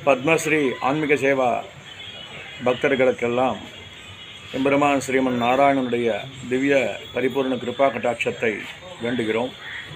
பத்மஸ்ரீ ஆன்மீக சேவா பக்தர்களுக்கெல்லாம் எம்பெருமான் ஸ்ரீமன் நாராயணனுடைய திவ்ய பரிபூர்ண கிருபா கட்டாட்சத்தை வேண்டுகிறோம்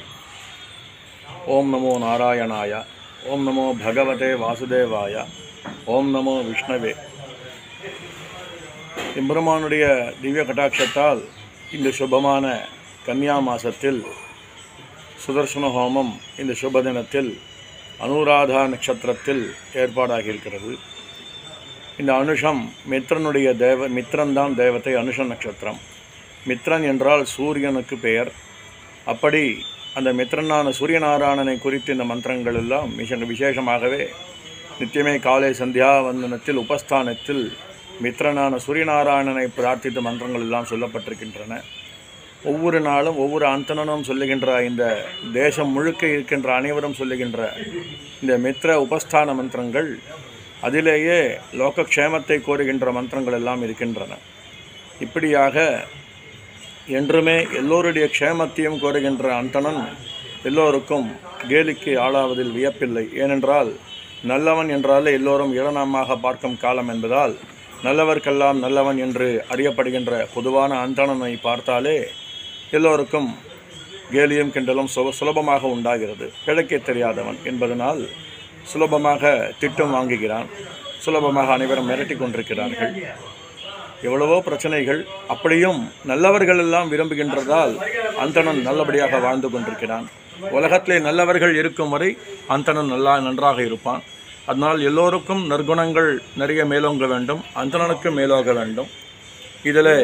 ஓம் நமோ நாராயணாய ஓம் நமோ பகவதே வாசுதேவாய ஓம் நமோ விஷ்ணவே எம்பெருமானுடைய திவ்ய கட்டாட்சத்தால் இந்த சுபமான கன்னியா மாசத்தில் சுதர்சன ஹோமம் இந்த சுப தினத்தில் அனுராதா நட்சத்திரத்தில் ஏற்பாடாகி இருக்கிறது இந்த அனுஷம் மித்ரனுடைய தேவ மித்ரன்தான் தேவத்தை அனுஷ நட்சத்திரம் மித்ரன் என்றால் சூரியனுக்கு பெயர் அப்படி அந்த மித்ரனான சூரியநாராயணனை குறித்து இந்த மந்திரங்கள் எல்லாம் மிக விசேஷமாகவே நித்தியமே காலை சந்தியா வந்தனத்தில் உபஸ்தானத்தில் மித்ரனான சூரியநாராயணனை பிரார்த்தித்த மந்திரங்கள் எல்லாம் சொல்லப்பட்டிருக்கின்றன ஒவ்வொரு நாளும் ஒவ்வொரு அந்தணனும் சொல்லுகின்ற இந்த தேசம் முழுக்க இருக்கின்ற அனைவரும் சொல்லுகின்ற இந்த மித்ர உபஸ்தான மந்திரங்கள் அதிலேயே லோகக்ஷேமத்தை கோருகின்ற மந்திரங்கள் எல்லாம் இருக்கின்றன இப்படியாக என்றுமே எல்லோருடைய க்ஷேமத்தையும் கோருகின்ற அந்தணன் எல்லோருக்கும் கேலிக்கு ஆளாவதில் வியப்பில்லை ஏனென்றால் நல்லவன் என்றாலே எல்லோரும் இளநாமாக பார்க்கும் காலம் என்பதால் நல்லவர்க்கெல்லாம் நல்லவன் என்று அறியப்படுகின்ற பொதுவான அந்தணனை பார்த்தாலே எல்லோருக்கும் கேலியும் கிண்டலும் சுல சுலபமாக உண்டாகிறது பிழைக்க தெரியாதவன் என்பதனால் சுலபமாக திட்டம் வாங்குகிறான் சுலபமாக அனைவரும் மிரட்டி கொண்டிருக்கிறார்கள் எவ்வளவோ பிரச்சனைகள் அப்படியும் நல்லவர்கள் எல்லாம் விரும்புகின்றதால் அந்தணன் நல்லபடியாக வாழ்ந்து கொண்டிருக்கிறான் உலகத்திலே நல்லவர்கள் இருக்கும் வரை அந்தணன் நல்லா நன்றாக இருப்பான் அதனால் எல்லோருக்கும் நற்குணங்கள் நிறைய மேலோங்க வேண்டும் அந்தணனுக்கு மேலோக வேண்டும் இதில்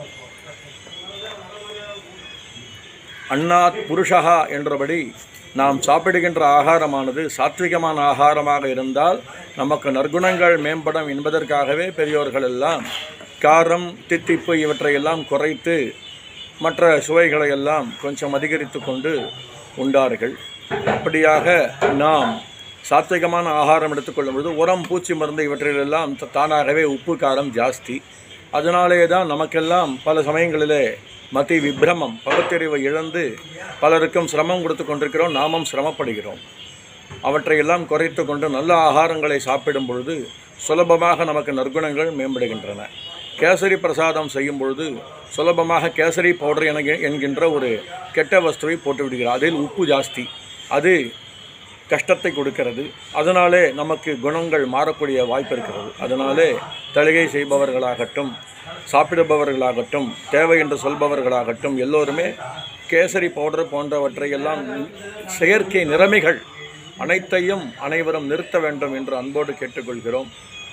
அண்ணாத் புருஷா என்றபடி நாம் சாப்பிடுகின்ற ஆகாரமானது சாத்விகமான ஆகாரமாக இருந்தால் நமக்கு நற்குணங்கள் மேம்படும் என்பதற்காகவே பெரியோர்கள் எல்லாம் காரம் தித்திப்பு இவற்றையெல்லாம் குறைத்து மற்ற சுவைகளை எல்லாம் கொஞ்சம் அதிகரித்து கொண்டு உண்டார்கள் அப்படியாக நாம் சாத்விகமான ஆகாரம் எடுத்துக்கொள்ளும் பொழுது உரம் பூச்சி மருந்து இவற்றிலெல்லாம் த- தானாகவே உப்பு காரம் ஜாஸ்தி அதனாலே தான் நமக்கெல்லாம் பல சமயங்களிலே மதி விப்ரமம் பகுத்தறிவை இழந்து பலருக்கும் சிரமம் கொடுத்து கொண்டிருக்கிறோம் நாமும் சிரமப்படுகிறோம் அவற்றையெல்லாம் குறைத்து கொண்டு நல்ல ஆகாரங்களை சாப்பிடும் பொழுது சுலபமாக நமக்கு நற்குணங்கள் மேம்படுகின்றன கேசரி பிரசாதம் செய்யும் பொழுது சுலபமாக கேசரி பவுடர் என என்கின்ற ஒரு கெட்ட வஸ்துவை போட்டு விடுகிறார் அதில் உப்பு ஜாஸ்தி அது கஷ்டத்தை கொடுக்கிறது அதனாலே நமக்கு குணங்கள் மாறக்கூடிய வாய்ப்பு இருக்கிறது அதனாலே தலிகை செய்பவர்களாகட்டும் சாப்பிடுபவர்களாகட்டும் தேவை என்று சொல்பவர்களாகட்டும் எல்லோருமே கேசரி பவுடர் போன்றவற்றை எல்லாம் செயற்கை நிறமிகள் அனைத்தையும் அனைவரும் நிறுத்த வேண்டும் என்று அன்போடு கேட்டுக்கொள்கிறோம்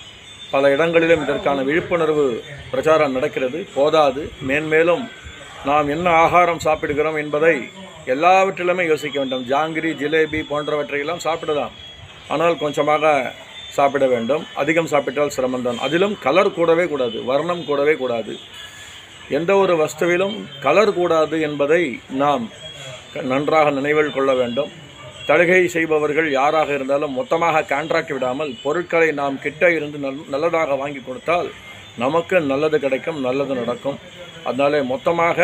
பல இடங்களிலும் இதற்கான விழிப்புணர்வு பிரச்சாரம் நடக்கிறது போதாது மேன்மேலும் நாம் என்ன ஆகாரம் சாப்பிடுகிறோம் என்பதை எல்லாவற்றிலுமே யோசிக்க வேண்டும் ஜாங்கிரி ஜிலேபி போன்றவற்றையெல்லாம் சாப்பிடலாம் ஆனால் கொஞ்சமாக சாப்பிட வேண்டும் அதிகம் சாப்பிட்டால் சிரமம்தான் அதிலும் கலர் கூடவே கூடாது வர்ணம் கூடவே கூடாது எந்த ஒரு வஸ்துவிலும் கலர் கூடாது என்பதை நாம் க- நன்றாக நினைவில் கொள்ள வேண்டும் தழுகை செய்பவர்கள் யாராக இருந்தாலும் மொத்தமாக கான்ட்ராக்ட் விடாமல் பொருட்களை நாம் கிட்ட இருந்து நல் நல்லதாக வாங்கி கொடுத்தால் நமக்கு நல்லது கிடைக்கும் நல்லது நடக்கும் அதனாலே மொத்தமாக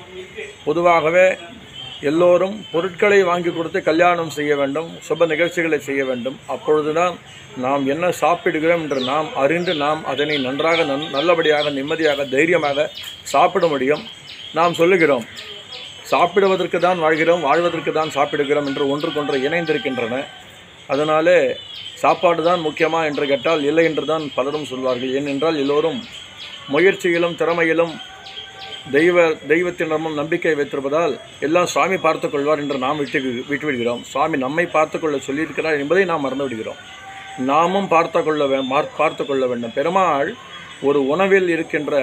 பொதுவாகவே எல்லோரும் பொருட்களை வாங்கி கொடுத்து கல்யாணம் செய்ய வேண்டும் சுப நிகழ்ச்சிகளை செய்ய வேண்டும் அப்பொழுதுதான் நாம் என்ன சாப்பிடுகிறோம் என்று நாம் அறிந்து நாம் அதனை நன்றாக நன் நல்லபடியாக நிம்மதியாக தைரியமாக சாப்பிட முடியும் நாம் சொல்லுகிறோம் சாப்பிடுவதற்கு தான் வாழ்கிறோம் வாழ்வதற்கு தான் சாப்பிடுகிறோம் என்று ஒன்றுக்கொன்று இணைந்திருக்கின்றன அதனாலே சாப்பாடு தான் முக்கியமா என்று கேட்டால் இல்லை என்று தான் பலரும் சொல்வார்கள் ஏனென்றால் எல்லோரும் முயற்சியிலும் திறமையிலும் தெய்வ தெய்வத்தினமும் நம்பிக்கை வைத்திருப்பதால் எல்லாம் சுவாமி பார்த்துக் கொள்வார் என்று நாம் விட்டு விட்டுவிடுகிறோம் சுவாமி நம்மை பார்த்துக் கொள்ள சொல்லியிருக்கிறார் என்பதை நாம் மறந்து விடுகிறோம் நாமும் பார்த்து கொள்ள வே மார்- பார்த்து கொள்ள வேண்டும் பெருமாள் ஒரு உணவில் இருக்கின்ற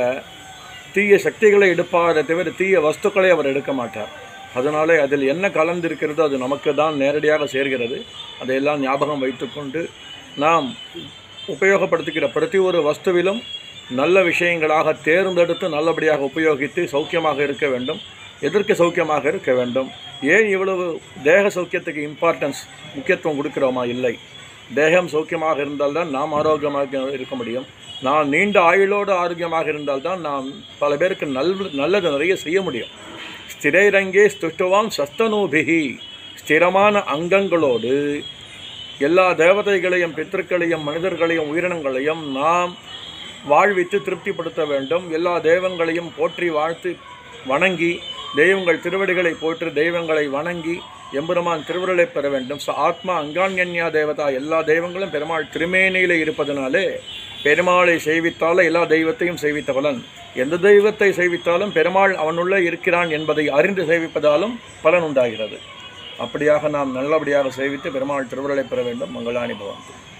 தீய சக்திகளை எடுப்பாரே தவிர தீய வஸ்துக்களை அவர் எடுக்க மாட்டார் அதனாலே அதில் என்ன கலந்திருக்கிறதோ அது நமக்கு தான் நேரடியாக சேர்கிறது அதையெல்லாம் ஞாபகம் வைத்துக்கொண்டு நாம் உபயோகப்படுத்துகிற பிரதி ஒரு வஸ்துவிலும் நல்ல விஷயங்களாக தேர்ந்தெடுத்து நல்லபடியாக உபயோகித்து சௌக்கியமாக இருக்க வேண்டும் எதற்கு சௌக்கியமாக இருக்க வேண்டும் ஏன் இவ்வளவு தேக சௌக்கியத்துக்கு இம்பார்ட்டன்ஸ் முக்கியத்துவம் கொடுக்கிறோமா இல்லை தேகம் சௌக்கியமாக இருந்தால்தான் நாம் ஆரோக்கியமாக இருக்க முடியும் நாம் நீண்ட ஆயுளோடு ஆரோக்கியமாக இருந்தால்தான் நாம் பல பேருக்கு நல் நல்லது நிறைய செய்ய முடியும் ஸ்திரைரங்கே ஸ்துஷ்டுவாம் சஸ்தனூபிகி ஸ்திரமான அங்கங்களோடு எல்லா தேவதைகளையும் பித்திருக்களையும் மனிதர்களையும் உயிரினங்களையும் நாம் வாழ்வித்து திருப்திப்படுத்த வேண்டும் எல்லா தெய்வங்களையும் போற்றி வாழ்த்து வணங்கி தெய்வங்கள் திருவடிகளை போற்றி தெய்வங்களை வணங்கி எம்பெருமான் திருவருளை பெற வேண்டும் ச ஆத்மா அங்கான்யன்யா தேவதா எல்லா தெய்வங்களும் பெருமாள் திருமேனியிலே இருப்பதனாலே பெருமாளை செய்வித்தால எல்லா தெய்வத்தையும் செய்வித்த பலன் எந்த தெய்வத்தை செய்வித்தாலும் பெருமாள் அவனுள்ளே இருக்கிறான் என்பதை அறிந்து செய்விப்பதாலும் பலன் உண்டாகிறது அப்படியாக நாம் நல்லபடியாக செய்வித்து பெருமாள் திருவருளை பெற வேண்டும் மங்களாணி பவந்து